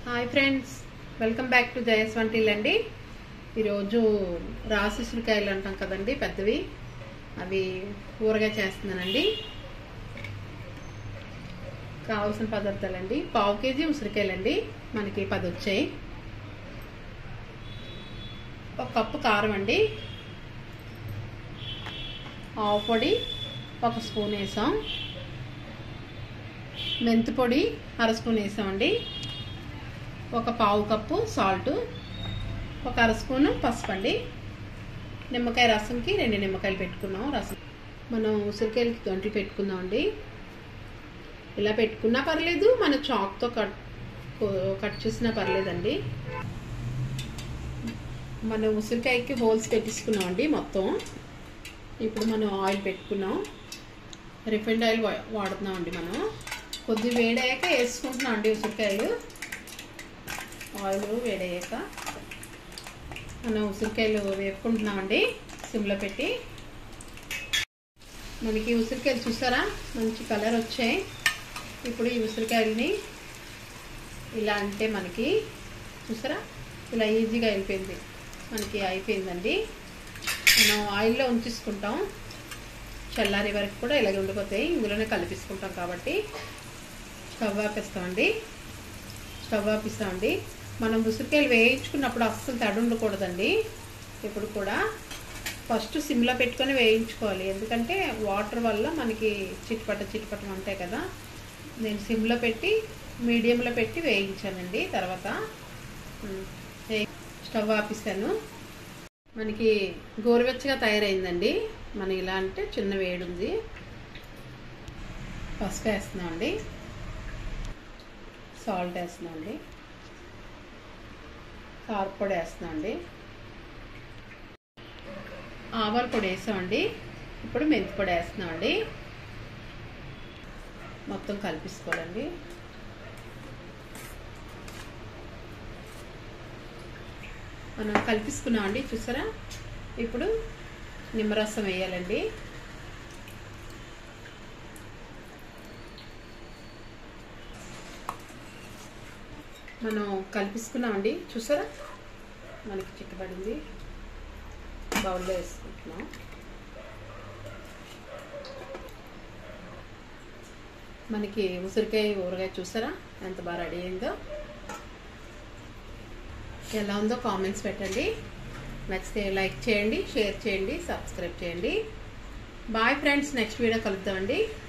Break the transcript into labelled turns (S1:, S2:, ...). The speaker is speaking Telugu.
S1: hi friends welcome back to జయస్ వంటిల్ అండి ఈరోజు రాసి ఉసిరికాయలు అంటాం కదండి పెద్దవి అవి ఊరగా చేస్తున్నానండి కావాల్సిన పదార్థాలండి పావు కేజీ ఉసిరికాయలండి మనకి పది వచ్చాయి ఒక కప్పు కారం అండి ఆవు పొడి ఒక స్పూన్ వేసాం మెంతి పొడి అర స్పూన్ వేసామండి ఒక పావు కప్పు సాల్ట్ ఒక అర స్పూను పసుపు అండి నిమ్మకాయ రసంకి రెండు నిమ్మకాయలు పెట్టుకున్నాం రసం మనం ఉసిరికాయలకి గంటలు పెట్టుకుందాం అండి ఇలా పెట్టుకున్నా పర్లేదు మన చాక్తో కట్ కట్ చేసినా పర్లేదండి మనం ఉసిరికాయకి హోల్స్ పెట్టించుకున్నాం అండి మొత్తం ఇప్పుడు మనం ఆయిల్ పెట్టుకున్నాం రిఫైండ్ ఆయిల్ వాడుతున్నాం అండి మనం కొద్ది వేడయ్యాక వేసుకుంటున్నాం అండి ఉసిరికాయలు ఆయిల్ వేడయ్యాక మనం ఉసిరికాయలు వేపుకుంటున్నామండి సిమ్లో పెట్టి మనకి ఉసిరికాయలు చూసారా మంచి కలర్ వచ్చాయి ఇప్పుడు ఈ ఉసిరికాయలని ఇలా అంటే మనకి చూసారా ఇలా ఈజీగా అయిపోయింది మనకి అయిపోయిందండి మనం ఆయిల్లో ఉంచేసుకుంటాం చల్లారి వరకు కూడా ఇలాగే ఉండిపోతాయి ఇందులోనే కలిపిసుకుంటాం కాబట్టి స్టవ్ ఆపేస్తామండి స్టవ్ ఆపిస్తామండి మనం ఉసిరికాయలు వేయించుకున్నప్పుడు అస్సలు తడి ఉండకూడదండి ఇప్పుడు కూడా ఫస్ట్ సిమ్లో పెట్టుకొని వేయించుకోవాలి ఎందుకంటే వాటర్ వల్ల మనకి చిట్పట చిట్పటం ఉంటాయి కదా నేను సిమ్లో పెట్టి మీడియంలో పెట్టి వేయించానండి తర్వాత స్టవ్ ఆపిస్తాను మనకి గోరువెచ్చగా తయారైందండి మన ఇలా అంటే చిన్న వేడి ఉంది పసుపు వేస్తున్నామండి సాల్ట్ వేస్తున్నామండి కారపొడి వేస్తున్నామండి ఆవాల పొడి వేసామండి ఇప్పుడు మెంతి పొడి వేస్తున్నామండి మొత్తం కలిపిసుకోవాలండి మనం కలిపిసుకున్నామండి చూసారా ఇప్పుడు నిమ్మరసం వేయాలండి మనం కలిపిసుకున్నామండి చూసారా మనకి చిక్కబడింది బౌల్లో వేసుకుంటున్నాం మనకి ఉసిరికాయ ఊరగాయ చూసారా ఎంత బాగా రెడీ అయిందో ఎలా ఉందో కామెంట్స్ పెట్టండి నచ్చితే లైక్ చేయండి షేర్ చేయండి సబ్స్క్రైబ్ చేయండి బాయ్ ఫ్రెండ్స్ నెక్స్ట్ వీడియో కలుద్దామండి